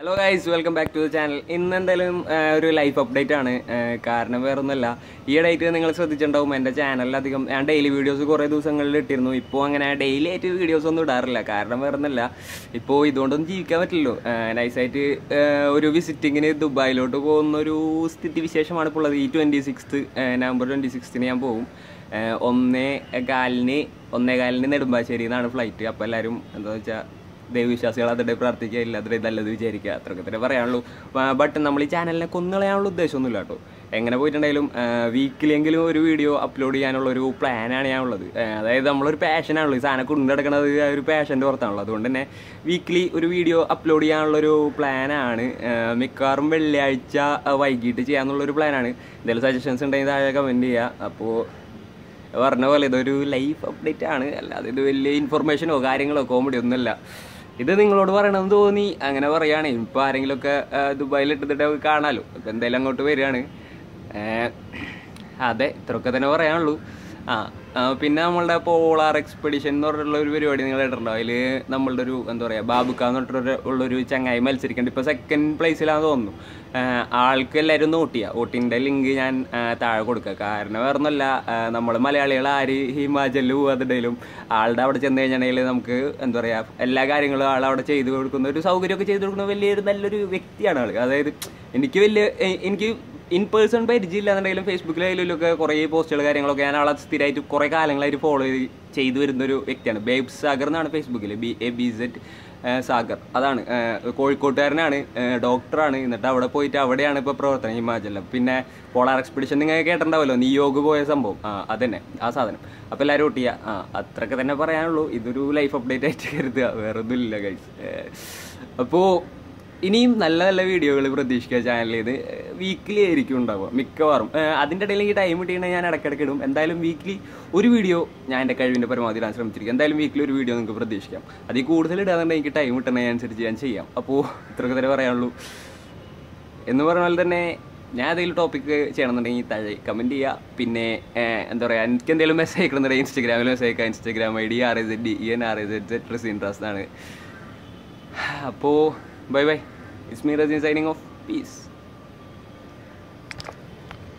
hello guys welcome back to the channel ഇന്ന് എന്തായാലും ആ, ഒരു ലൈഫ് അപ്ഡേറ്റ് ആണ് ആ, കാരണം വേറൊന്നുമല്ല ഈ ഡേറ്റ് നിങ്ങൾ ശ്രദ്ധിച്ചിട്ടുണ്ടാവും എൻ്റെ ചാനലിൽ അധികം ഞാൻ ഡെയിലി വീഡിയോസ് കുറേ ദിവസങ്ങളിൽ ഇട്ടിരുന്നു ഇപ്പോൾ അങ്ങനെ ഡെയിലി ആയിട്ട് വീഡിയോസ് ഒന്നും ഇടാറില്ല കാരണം വേറൊന്നുമല്ല ഇപ്പോൾ ഇതുകൊണ്ടൊന്നും ജീവിക്കാൻ പറ്റില്ലല്ലോ നൈസായിട്ട് ഒരു വിസിറ്റിങ്ങിന് ദുബായിലോട്ട് പോകുന്ന ഒരു സ്ഥിതി വിശേഷമാണ് ഇപ്പോൾ ഉള്ളത് ഈ ട്വൻറ്റി സിക്സ്ത്ത് നവംബർ ട്വൻറ്റി സിക്സ്ത്തിന് ഞാൻ പോകും ആ, ഒന്നേ കാലിന് ഒന്നേ കാലിന് നെടുമ്പാശ്ശേരി എന്നാണ് ഫ്ലൈറ്റ് അപ്പോൾ എല്ലാവരും എന്താ വെച്ചാൽ ദൈവവിശ്വാസികൾ അതിൻ്റെ പ്രാർത്ഥിക്കുക ഇല്ല അതിൻ്റെ നല്ലത് വിചാരിക്കുക അത്രയൊക്കെ തന്നെ പറയാനുള്ളൂ ബട്ട് നമ്മൾ ഈ ചാനലിനെ കൊന്നുകളയാനുള്ള ഉദ്ദേശമൊന്നുമില്ല കേട്ടോ എങ്ങനെ പോയിട്ടുണ്ടെങ്കിലും വീക്കിലി എങ്കിലും ഒരു വീഡിയോ അപ്ലോഡ് ചെയ്യാനുള്ള ഒരു പ്ലാനാണ് ഞാനുള്ളത് ആ, അതായത് നമ്മളൊരു പാഷനാണല്ലോ ഈ സാധനം കൊണ്ടുനടക്കുന്നത് ആ ഒരു പാഷൻ്റെ പുറത്താണല്ലോ അതുകൊണ്ട് തന്നെ വീക്കിലി ഒരു വീഡിയോ അപ്ലോഡ് ചെയ്യാനുള്ളൊരു പ്ലാനാണ് മിക്കവാറും വെള്ളിയാഴ്ച ആ, വൈകിട്ട് ചെയ്യാന്നുള്ളൊരു പ്ലാനാണ് എന്തെങ്കിലും സജഷൻസ് ഉണ്ടെങ്കിൽ താഴെ കമൻറ്റ് ചെയ്യുക അപ്പോൾ പറഞ്ഞ പോലെ ഇതൊരു ലൈഫ് അപ്ഡേറ്റ് ആണ് അല്ലാതെ ഇത് വലിയ ഇൻഫർമേഷനോ കാര്യങ്ങളോ കോമഡി ഒന്നുമല്ല ഇത് നിങ്ങളോട് പറയണമെന്ന് തോന്നി അങ്ങനെ പറയുകയാണ് ഇപ്പോൾ ആരെങ്കിലുമൊക്കെ ദുബായിൽ ഇട്ടിട്ട് കാണാലോ ഇപ്പം എന്തായാലും അങ്ങോട്ട് വരികയാണ് ഏഹ്, അതെ ഇത്രയൊക്കെ തന്നെ പറയാനുള്ളൂ ആ ആ, പിന്നെ നമ്മളുടെ പോളാർ എക്സ്പെഡിഷൻ എന്ന് പറഞ്ഞിട്ടുള്ള ഒരു പരിപാടി നിങ്ങൾ കേട്ടിട്ടുണ്ടോ അതിൽ നമ്മളുടെ ഒരു എന്താ പറയുക ബാബുക്ക എന്ന് പറഞ്ഞിട്ടൊരു ഉള്ളൊരു ചങ്ങായി മത്സരിക്കുന്നുണ്ട് ഇപ്പോൾ സെക്കൻഡ് പ്ലേസിലാണെന്ന് തോന്നുന്നു ആ, ആൾക്ക് എല്ലാവരും നോട്ട് ചെയ്യുക വോട്ടിൻ്റെ ലിങ്ക് ഞാൻ ആ, താഴെ കൊടുക്കുക കാരണം വേറെ ഒന്നുമല്ല നമ്മൾ മലയാളികൾ ആര് ഹിമാചലിൽ പോകാത്തുണ്ടെങ്കിലും ആളുടെ അവിടെ ചെന്ന് കഴിഞ്ഞിട്ടുണ്ടെങ്കിൽ നമുക്ക് എന്താ പറയുക എല്ലാ കാര്യങ്ങളും ആൾ അവിടെ ചെയ്തു കൊടുക്കുന്ന ഒരു സൗകര്യമൊക്കെ ചെയ്തു കൊടുക്കുന്ന വലിയൊരു നല്ലൊരു വ്യക്തിയാണ് ആൾ അതായത് എനിക്ക് വലിയ എ- എനിക്ക് ഇൻ പേഴ്സൺ പരിചയമില്ല എന്നുണ്ടെങ്കിലും ഫേസ്ബുക്കിലായാലും ഒക്കെ കുറേ പോസ്റ്റുകൾ കാര്യങ്ങളൊക്കെ ഞാൻ ആളെ സ്ഥിരമായിട്ട് കുറേ കാലങ്ങളായിട്ട് ഫോളോ ചെയ്തു വരുന്ന ഒരു വ്യക്തിയാണ് ബേബ് സാഗർ എന്നാണ് ഫേസ്ബുക്കിൽ B A B Z Sagar അതാണ് ഏഹ് കോഴിക്കോട്ടുകാരനാണ് ഏഹ് ഡോക്ടറാണ് എന്നിട്ട് അവിടെ പോയിട്ട് അവിടെയാണ് ഇപ്പോൾ പ്രവർത്തനം ഹിമാചലിൽ പിന്നെ പോളാർ എക്സ്പെഡിഷൻ നിങ്ങൾ കേട്ടിട്ടുണ്ടാവല്ലോ നിയോഗ് പോയ സംഭവം ആ അതന്നെ ആ സാധനം അപ്പോൾ എല്ലാവരും വോട്ട് ചെയ്യുക ആ അത്രയൊക്കെ തന്നെ പറയാനുള്ളൂ ഇതൊരു ലൈഫ് അപ്ഡേറ്റ് ആയിട്ട് കരുതുക വേറെ ഒന്നുമില്ല ഗൈസ് അപ്പോൾ ഇനിയും നല്ല നല്ല വീഡിയോകൾ പ്രതീക്ഷിക്കുക ചാനലിൽ ഇത് വീക്കിലി ആയിരിക്കും ഉണ്ടാവുക മിക്കവാറും ഏഹ് അതിൻ്റെ ഇടയിൽ എനിക്ക് ടൈം കിട്ടിയാൽ ഞാൻ ഇടയ്ക്കിടയ്ക്ക് ഇടും എന്തായാലും വീക്കിലി ഒരു വീഡിയോ ഞാൻ എൻ്റെ കഴിവിൻ്റെ പരമാവധി ഇടാൻ ശ്രമിച്ചിരിക്കും എന്തായാലും വീക്കിലി ഒരു വീഡിയോ നിങ്ങൾക്ക് പ്രതീക്ഷിക്കാം അതിൽ കൂടുതൽ ഇടാതെ എനിക്ക് ടൈം കിട്ടുന്നതിനനുസരിച്ച് ഞാൻ ചെയ്യാം അപ്പോൾ ഇത്രയൊക്കെ തന്നെ പറയാനുള്ളൂ എന്ന് പറഞ്ഞ പോലെ തന്നെ ഞാൻ ഏതെങ്കിലും ടോപ്പിക്ക് ചെയ്യണമെന്നുണ്ടെങ്കിൽ താഴെ കമൻറ്റ് ചെയ്യുക പിന്നെ ഏഹ്, എന്താ പറയുക എനിക്ക് എന്തെങ്കിലും മെസ്സേജ് അയക്കണമെന്നുണ്ടെങ്കിൽ ഇൻസ്റ്റാഗ്രാമിൽ മെസ്സേജ് അയക്കുക Instagram I D R S D E N R S Z Ras interest ആണ് അപ്പോൾ bye bye it's me Rasin signing off piece